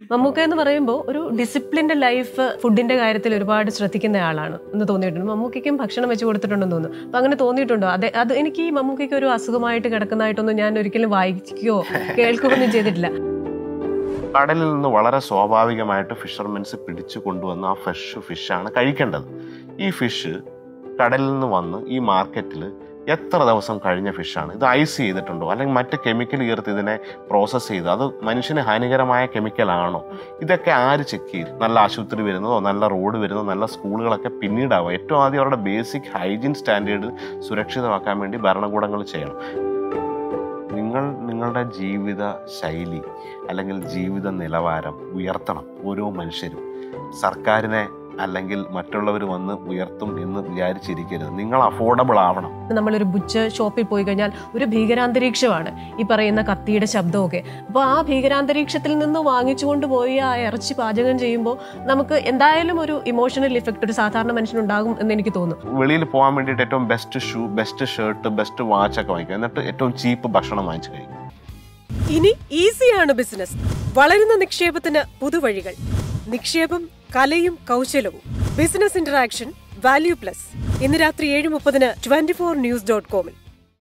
മമ്മൂക്ക എന്ന് പറയുമ്പോൾ ഒരു ഡിസിപ്ലിൻഡ് ലൈഫ് ഫുഡിന്റെ കാര്യത്തിൽ ഒരുപാട് ശ്രദ്ധിക്കുന്ന ആളാണ് എന്ന് തോന്നിയിട്ടുണ്ട് മമ്മൂക്കയ്ക്കും ഭക്ഷണം വെച്ച് കൊടുത്തിട്ടുണ്ടെന്ന് തോന്നുന്നു അപ്പൊ അങ്ങനെ തോന്നിയിട്ടുണ്ടോ അതെ അത് എനിക്ക് ഈ മമ്മൂക്കയ്ക്ക് ഒരു അസുഖമായിട്ട് കിടക്കുന്നതായിട്ടൊന്നും ഞാൻ ഒരിക്കലും വായിക്കുകയോ കേൾക്കുകയോ ഒന്നും ചെയ്തിട്ടില്ല കടലിൽ നിന്ന് വളരെ സ്വാഭാവികമായിട്ട് ഫിഷർമെൻസ് പിടിച്ചു കൊണ്ടുവന്ന ആ ഫ്രഷ് ഫിഷാണ് കഴിക്കേണ്ടത് ഈ ഫിഷ് കടലിൽ നിന്ന് വന്ന് ഈ മാർക്കറ്റിൽ എത്ര ദിവസം കഴിഞ്ഞ ഫിഷാണ് ഇത് ഐസ് ചെയ്തിട്ടുണ്ടോ അല്ലെങ്കിൽ മറ്റ് കെമിക്കൽ ചേർത്ത് ഇതിനെ പ്രോസസ്സ് ചെയ്ത് അത് മനുഷ്യന് ഹാനികരമായ കെമിക്കലാണോ ഇതൊക്കെ ആര് ചെക്ക് ചെയ്യും നല്ല ആശുപത്രി വരുന്നതോ നല്ല റോഡ് വരുന്നതോ നല്ല സ്കൂളുകളൊക്കെ പിന്നീടാവും ഏറ്റവും ആദ്യം അവരുടെ ബേസിക് ഹൈജീൻ സ്റ്റാൻഡേർഡ് സുരക്ഷിതമാക്കാൻ വേണ്ടി ഭരണകൂടങ്ങൾ ചെയ്യണം നിങ്ങൾ നിങ്ങളുടെ ജീവിത ശൈലി അല്ലെങ്കിൽ ജീവിത നിലവാരം ഉയർത്തണം ഓരോ മനുഷ്യരും സർക്കാരിനെ അല്ലെങ്കിൽ മറ്റുള്ളവർ വന്ന് ഉയർത്തും എന്ന് വിചാരിച്ചിരിക്കരുത് നിങ്ങൾ അഫോർഡബിൾ ആവണം നമ്മളൊരു ബുച്ച് ഷോപ്പിൽ പോയി കഴിഞ്ഞാൽ ഒരു ഭീകരാന്തരീക്ഷമാണ് ഈ പറയുന്ന കത്തിയുടെ ശബ്ദമൊക്കെ അപ്പോൾ ആ ഭീകരാന്തരീക്ഷത്തിൽ നിന്ന് വാങ്ങിച്ചുകൊണ്ട് പോയി ആ ഇറച്ചി പാചകം ചെയ്യുമ്പോൾ നമുക്ക് എന്തായാലും ഒരു ഇമോഷണൽ ഇഫക്റ്റ് ഒരു സാധാരണ മനുഷ്യനുണ്ടാകും എന്ന് എനിക്ക് തോന്നുന്നു വെളിയിൽ പോകാൻ വേണ്ടിയിട്ട് ഏറ്റവും best shoe best shirt best വാച്ചൊക്കെ വാങ്ങിക്കുക എന്നിട്ട് ഏറ്റവും ചീപ്പ് ഭക്ഷണം വാങ്ങിച്ച് കഴിക്കും ഇനി ഈസിയാണ് ബിസിനസ് വളരുന്ന നിക്ഷേപത്തിന് പുതുവഴികൾ നിക്ഷേപം കലയും കൗശലവും ബിസിനസ് ഇന്ററാക്ഷൻ വാല്യൂ പ്ലസ് ഇന്ന് രാത്രി ഏഴ് മുപ്പതിന് ട്വന്റി ഫോർ ന്യൂസ് ഡോട്ട് കോമിൽ